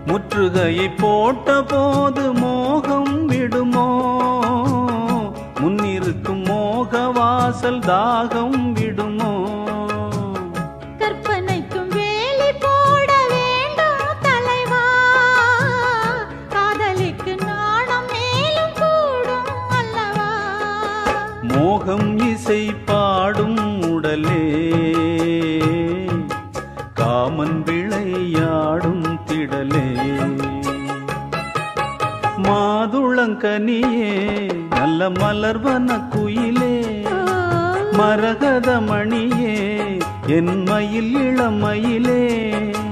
முற்றுகையை போட்ட போது மோகம் விடுமோ முன்னிருக்கும் மோக வாசல் தாகம் விடுமோ கற்பனைக்கும் வேலி போட வேண்டும் தலைவா காதலிக்கு நாணம் மேலும் கூடும் அல்லவா மோகம் இசை பாடும் உடலே காமன் விளையாடும் திடலே மாதுளங்கனியே நல்ல மலர்வன குயிலே மரகத மணியே என் மயில் இளமயிலே